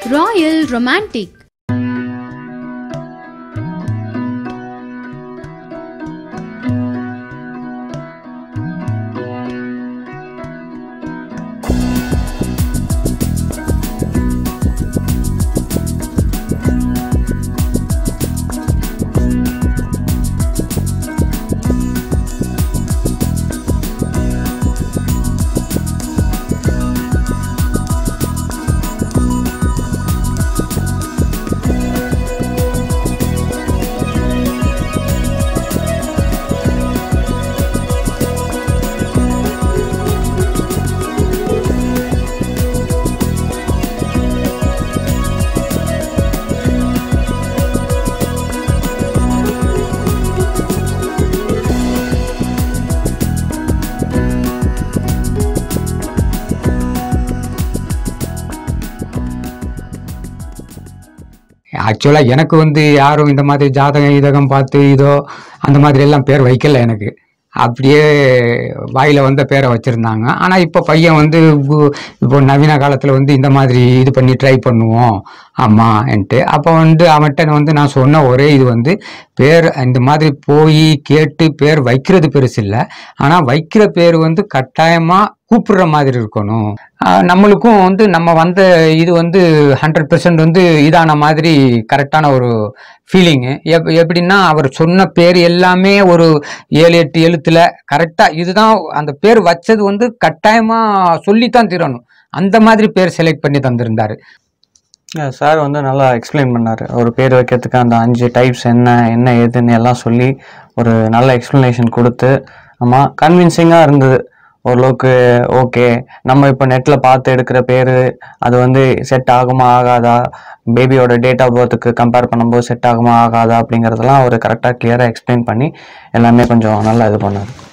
Royal Romantic. ஆக்சுவலாக எனக்கு வந்து யாரும் இந்த மாதிரி ஜாதகம் இதகம் பார்த்து இதோ அந்த மாதிரி எல்லாம் பேர் வைக்கல எனக்கு அப்படியே வாயில் வந்த பேரை வச்சுருந்தாங்க ஆனால் இப்போ பையன் வந்து இப்போ- இப்போ நவீன காலத்தில் வந்து இந்த மாதிரி இது பண்ணி ட்ரை பண்ணுவோம் ஆமான்ட்டு அப்போ வந்து அவன்கிட்ட வந்து நான் சொன்ன ஒரே இது வந்து பேர் இந்த மாதிரி போய் கேட்டு பேர் வைக்கிறது பெருசு இல்லை ஆனால் வைக்கிற பேர் வந்து கட்டாயமாக கூப்பிடுற மாதிரி இருக்கணும் ஆஹ் நம்மளுக்கும் வந்து நம்ம வந்த இது வந்து ஹண்ட்ரட் பெர்சன்ட் வந்து இதான மாதிரி கரெக்டான ஒரு ஃபீலிங்கு எப் எப்படின்னா அவர் சொன்ன பேர் எல்லாமே ஒரு ஏழு எட்டு எழுத்துல கரெக்டாக இதுதான் அந்த பேர் வச்சது வந்து கட்டாயமாக சொல்லித்தான் தீரணும் அந்த மாதிரி பேர் செலக்ட் பண்ணி தந்திருந்தாரு சார் வந்து நல்லா எக்ஸ்பிளைன் பண்ணார் ஒரு பேர் வைக்கிறதுக்கு அந்த அஞ்சு டைப்ஸ் என்ன என்ன ஏதுன்னு எல்லாம் சொல்லி ஒரு நல்ல எக்ஸ்ப்ளனேஷன் கொடுத்து ஆமாம் கன்வின்சிங்காக இருந்தது ஓரளவுக்கு ஓகே நம்ம இப்போ நெட்டில் பார்த்து எடுக்கிற பேர் அது வந்து செட் ஆகுமா ஆகாதா பேபியோட டேட் ஆஃப் பர்த்துக்கு கம்பேர் பண்ணும்போது செட் ஆகுமா ஆகாதா அப்படிங்கிறதெல்லாம் அவர் கரெக்டாக கிளியராக எக்ஸ்பிளைன் பண்ணி எல்லாமே கொஞ்சம் நல்லா இது பண்ணார்